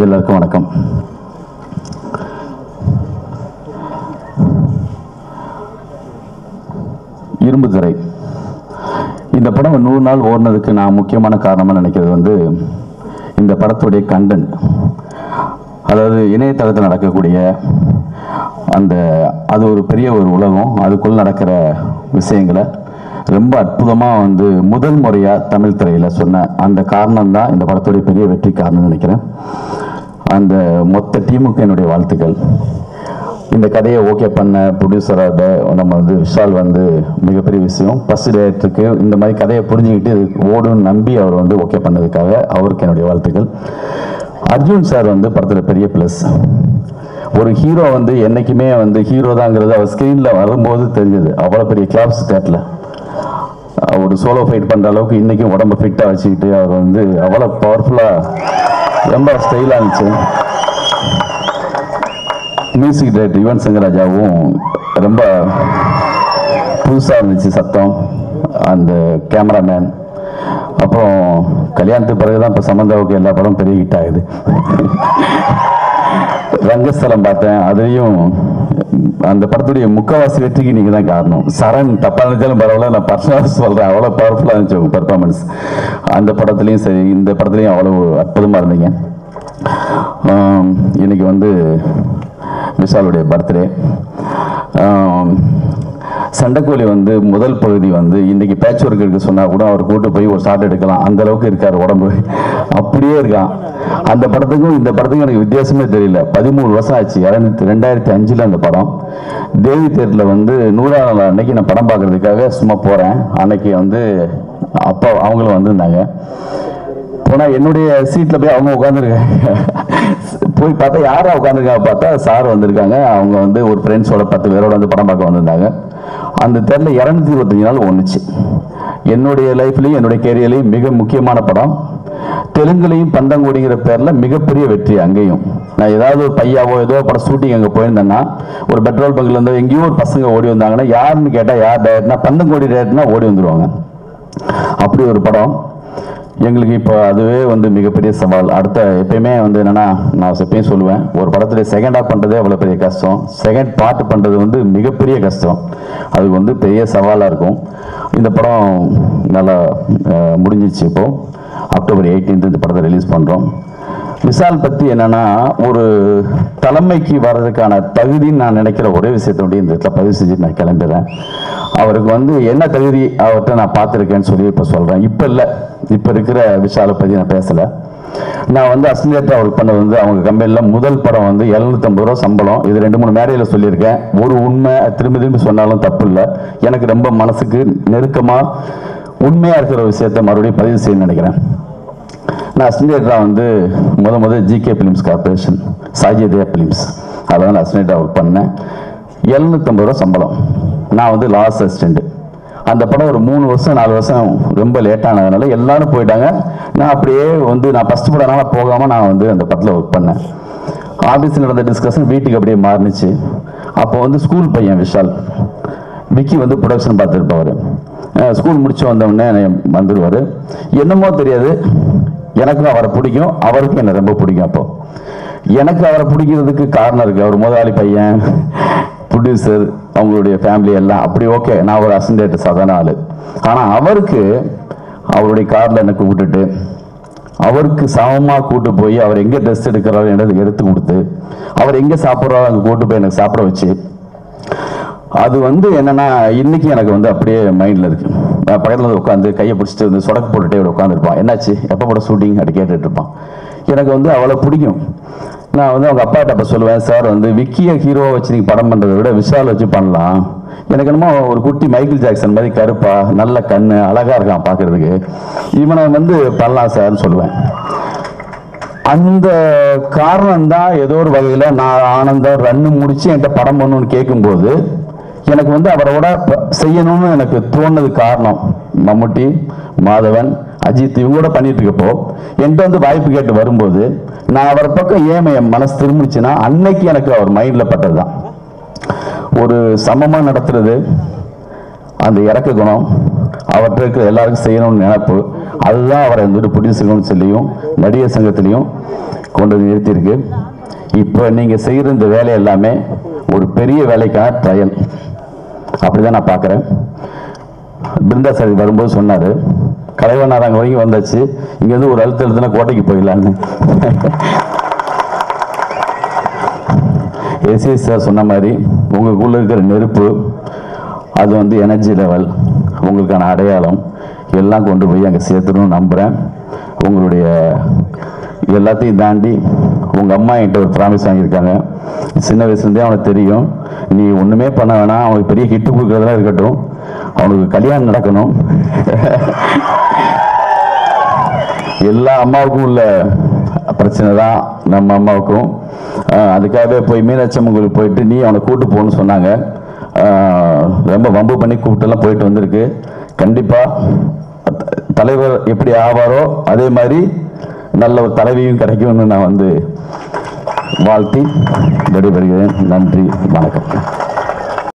எல்லாருக்கும் வணக்கம் இரும்பு திரை இந்த படம் நூறு நாள் ஓடுனதுக்கு நான் முக்கியமான காரணமாக நினைக்கிறது வந்து இந்த படத்துடைய கண்டென்ட் அதாவது இணையதளத்தில் நடக்கக்கூடிய அந்த அது ஒரு பெரிய ஒரு உலகம் அதுக்குள்ள நடக்கிற விஷயங்களை ரொம்ப அற்புதமாக வந்து முதல் முறையாக தமிழ் திரையில் சொன்ன அந்த காரணம் தான் இந்த படத்துடைய பெரிய வெற்றி காரணம்னு நினைக்கிறேன் அந்த மொத்த டீமுக்கு என்னுடைய வாழ்த்துக்கள் இந்த கதையை ஓகே பண்ண ப்ரொடியூசரோட நம்ம வந்து விஷால் வந்து மிகப்பெரிய விஷயம் ஃபர்ஸ்ட் டேரக்டருக்கு இந்த மாதிரி கதையை புரிஞ்சுக்கிட்டு இது ஓடுன்னு நம்பி அவர் வந்து ஓகே பண்ணதுக்காக அவருக்கு என்னுடைய வாழ்த்துக்கள் அர்ஜுன் சார் வந்து படத்தில் பெரிய ப்ளஸ் ஒரு ஹீரோ வந்து என்னைக்குமே வந்து ஹீரோ தாங்கிறது அவர் ஸ்க்ரீனில் வரும்போது தெரிஞ்சது அவ்வளோ பெரிய கிளாப்ஸ் தேட்டரில் ஒரு சோலோ ஃபைட் பண்ணுற அளவுக்கு இன்றைக்கும் உடம்ப ஃபிட்டாக வச்சுக்கிட்டு அவர் வந்து அவ்வளோ பவர்ஃபுல்லாக ரொம்ப ஸ்டைலாக இருந்துச்சு மியூசிக் டைரக்டர் யுவன் சங்கர் ராஜாவும் ரொம்ப புதுசாக இருந்துச்சு சத்தம் அந்த கேமராமேன் அப்புறம் கல்யாணத்துக்கு பிறகு தான் இப்போ சமந்தாவுக்கு எல்லா படமும் பெரிய ஹிட் ஆகுது ரங்கஸ்தலம் பார்த்தேன் அதுலேயும் அந்த படத்துடைய முக்கவாசி வெற்றிக்கு நீங்கள் தான் காரணம் சரண் தப்பாக நினைச்சாலும் பரவாயில்ல நான் பர்சனலாக சொல்கிறேன் அவ்வளோ பவர்ஃபுல்லாக இருந்துச்சு உங்கள் பர்ஃபார்மன்ஸ் அந்த படத்துலையும் சரி இந்த படத்துலையும் அவ்வளோ அற்புதமாக இருந்தீங்க ஆம், இன்னைக்கு வந்து விஷாலுடைய பர்த்டே சண்டைக்கோழி வந்து முதல் பகுதி வந்து இன்னைக்கு பேட்ச் ஒர்க் எடுக்க சொன்னா கூட அவர் கூட்டு போய் ஒரு ஷாட் எடுக்கலாம் அந்த அளவுக்கு இருக்காரு உடம்பு அப்படியே இருக்கான் அந்த படத்துக்கும் இந்த படத்துக்கும் எனக்கு வித்தியாசமே தெரியல பதிமூணு வருஷம் ஆச்சு இரநூத்தி ரெண்டாயிரத்தி அஞ்சுல அந்த படம் தேவி தேட்டரில் வந்து நூறாவது நாள் அன்னைக்கு நான் படம் பார்க்கறதுக்காக சும்மா போறேன் அன்னைக்கு வந்து அப்பா அவங்களும் வந்திருந்தாங்க போனா என்னுடைய சீட்ல போய் அவங்க உட்காந்துருக்காங்க போய் பார்த்தா யாரா உட்காந்துருக்காங்க பார்த்தா சார் வந்திருக்காங்க அவங்க வந்து ஒரு ஃப்ரெண்ட்ஸோட பத்து பேரோட வந்து படம் பார்க்க வந்திருந்தாங்க அந்த தெருல இரநூத்தி இருபத்தஞ்சு நாள் ஒன்றுச்சு என்னுடைய லைஃப்லையும் என்னுடைய கேரியர்லையும் மிக முக்கியமான படம் தெலுங்குலையும் பந்தங்கோடிங்கிற பேர்ல மிகப்பெரிய வெற்றி அங்கேயும் நான் ஏதாவது ஒரு பையாவோ ஏதோ படம் ஷூட்டிங் அங்கே போயிருந்தேன்னா ஒரு பெட்ரோல் பங்க்ல இருந்து எங்கேயோ ஒரு பசங்க ஓடி வந்தாங்கன்னா யாருன்னு கேட்டால் யார் டேரக்ட்னா பந்தங்கோடி டேரக்ட்னா ஓடி வந்துருவாங்க அப்படி ஒரு படம் எங்களுக்கு இப்போ அதுவே வந்து மிகப்பெரிய சவால் அடுத்த எப்பயுமே வந்து என்னன்னா நான் எப்பயும் சொல்லுவேன் ஒரு படத்துல செகண்ட் ஹாஃப் பண்ணுறதே அவ்வளோ பெரிய கஷ்டம் செகண்ட் பார்ட் பண்ணுறது வந்து மிகப்பெரிய கஷ்டம் அது வந்து பெரிய சவாலாக இருக்கும் இந்த படம் நல்லா அஹ், முடிஞ்சிச்சு இப்போ அக்டோபர் 18 இந்த படத்தை ரிலீஸ் பண்ணுறோம் விஷால் பற்றி என்னன்னா ஒரு தலைமைக்கு வர்றதுக்கான தகுதின்னு நான் நினைக்கிற ஒரே விஷயத்தை வந்து இந்த இடத்துல பதிவு செஞ்சுட்டு நான் கிளம்பிடுறேன் அவருக்கு வந்து என்ன தகுதி அவர்கிட்ட நான் பார்த்துருக்கேன்னு சொல்லி இப்போ சொல்கிறேன் இப்போ இல்லை இப்போ இருக்கிற விஷாலை பற்றி நான் பேசலை நான் வந்து அசிலேட்டர் அவருக்கு பண்ணது வந்து அவங்க கம்பெனியில் முதல் படம் வந்து எழுநூத்தம்பது ரூபா சம்பளம் இது ரெண்டு மூணு மேடையில் சொல்லியிருக்கேன் ஒரு உண்மை திரும்பி திரும்பி சொன்னாலும் தப்பு இல்லை எனக்கு ரொம்ப மனசுக்கு நெருக்கமாக உண்மையாக இருக்கிற விஷயத்தை மறுபடியும் பதிவு செய்யணும்னு நினைக்கிறேன் நான் அசினேட்டராக வந்து முத முத ஜிகே ஃபிலிம்ஸ் கார்பரேஷன் சாஜிதேயா ஃபிலிம்ஸ் அதில் நான் அசினேட்டராக ஒர்க் பண்ணேன் எழுநூத்தம்பது ரூபா சம்பளம் நான் வந்து லாஸ் அசிஸ்டண்ட் அந்த படம் ஒரு மூணு வருஷம் நாலு வருஷம் ரொம்ப லேட்டானதுனால எல்லாரும் போயிட்டாங்க நான் அப்படியே வந்து நான் ஃபஸ்ட் படம்னால போகாமல் நான் வந்து அந்த படத்தில் ஒர்க் பண்ணேன் ஆஃபீஸில் நடந்த டிஸ்கஷன் வீட்டுக்கு அப்படியே மாறுனுச்சு அப்போ வந்து ஸ்கூல் பையன் விஷால் விக்கி வந்து ப்ரொடக்ஷன் பார்த்துருப்பாரு ஸ்கூல் முடிச்சு வந்தவுடனே வந்துடுவார் என்னமோ தெரியாது எனக்கும் அவரை பிடிக்கும் அவருக்கும் என்னை ரொம்ப பிடிக்கும் அப்போ எனக்கு அவரை பிடிக்கிறதுக்கு காரணம் இருக்குது அவர் முதலாளி பையன் ப்ரொடியூசர் அவங்களுடைய ஃபேமிலி எல்லாம் அப்படி ஓகே நான் ஒரு அசண்டேட் சாதாரண ஆள் ஆனால் அவருக்கு அவருடைய காரில் என்னை கூப்பிட்டுட்டு அவருக்கு சமமாக கூட்டு போய் அவர் எங்கே ட்ரெஸ் எடுக்கிறாரோ எனக்கு எடுத்து கொடுத்து அவர் எங்கே சாப்பிட்றாரோ அங்கே கூட்டு போய் எனக்கு சாப்பிட வச்சு அது வந்து என்னன்னா இன்னைக்கு எனக்கு வந்து அப்படியே மைண்ட்ல இருக்கு நான் பக்கத்துல வந்து உட்காந்து கையை பிடிச்சிட்டு வந்து சொடக்கு போட்டுட்டே இப்படி உட்காந்துருப்பான் என்னாச்சு எப்போ கூட ஷூட்டிங் அப்படி கேட்டுட்டு இருப்பான் எனக்கு வந்து அவ்வளோ பிடிக்கும் நான் வந்து அவங்க அப்பாட்ட அப்போ சொல்லுவேன் சார் வந்து விக்கிய ஹீரோவை வச்சு நீங்கள் படம் பண்ணுறதை விட விஷால் வச்சு பண்ணலாம் எனக்கு என்னமோ ஒரு குட்டி மைக்கேல் ஜாக்சன் மாதிரி கருப்பா நல்ல கண்ணு அழகா இருக்கான் பார்க்கறதுக்கு இவனை வந்து பண்ணலாம் சார்னு சொல்லுவேன் அந்த காரணம் தான் ஏதோ ஒரு வகையில் நான் ஆனந்தம் ரன்னு முடிச்சு என்கிட்ட படம் பண்ணணும்னு கேட்கும்போது எனக்கு வந்து அவரோட ப- செய்யணும்னு எனக்கு தோணுது காரணம் மம்முட்டி மாதவன் அஜித் இவங்க கூட பண்ணிட்டு இருக்கப்போ என்கிட்ட வந்து வாய்ப்பு கேட்டு வரும்போது நான் அவர் பக்கம் ஏன் என் மனசு திரும்பிச்சுன்னா அன்னைக்கு எனக்கு அவர் மைண்டில் பட்டது தான் ஒரு சமமாக நடத்துறது அந்த இறக்க குணம் அவர்கிட்ட இருக்கிற எல்லாருக்கும் செய்யணும்னு நினைப்பு அதுதான் அவரை வந்துட்டு ப்ரொடியூசர் கவுன்சிலையும் நடிகர் சங்கத்திலையும் கொண்டு வந்து நிறுத்தியிருக்கு இப்போ நீங்கள் செய்கிற இந்த வேலை எல்லாமே ஒரு பெரிய வேலைக்கான ட்ரையல் அப்படிதான் நான் பார்க்குறேன் பிருந்தா சார் வரும்போது சொன்னார் கலைவனார் அங்கே வரைக்கும் வந்தாச்சு இங்கேருந்து ஒரு அழுத்த எழுத்துனா கோட்டைக்கு போயிடலான்னு எஸ்எஸ் சார் சொன்ன மாதிரி உங்களுக்குள்ள இருக்கிற நெருப்பு அது வந்து எனர்ஜி லெவல் உங்களுக்கான அடையாளம் எல்லாம் கொண்டு போய் அங்கே சேர்த்துடணும்னு நம்புகிறேன் உங்களுடைய எல்லாத்தையும் தாண்டி உங்கள் அம்மா என்கிட்ட ஒரு ப்ராமிஸ் வாங்கியிருக்காங்க சின்ன வயசுலேருந்தே அவனுக்கு தெரியும் நீ ஒன்றுமே பண்ண வேணாம் அவனுக்கு பெரிய ஹிட்டு கொடுக்குறதெல்லாம் இருக்கட்டும் அவனுக்கு கல்யாணம் நடக்கணும் எல்லா அம்மாவுக்கும் உள்ள பிரச்சனை தான் நம்ம அம்மாவுக்கும் ஆஹ் அதுக்காகவே போய் மீனாட்சி அம்மன் கோயிலுக்கு போயிட்டு நீ அவனை கூட்டு போகணும்னு சொன்னாங்க ஆஹ் ரொம்ப வம்பு பண்ணி கூப்பிட்டுலாம் போயிட்டு வந்திருக்கு கண்டிப்பாக தலைவர் எப்படி ஆவாரோ அதே மாதிரி நல்ல ஒரு தலைவியும் கிடைக்கும்னு நான் வந்து வாழ்த்தி விடைபெறுகிறேன் நன்றி வணக்கம்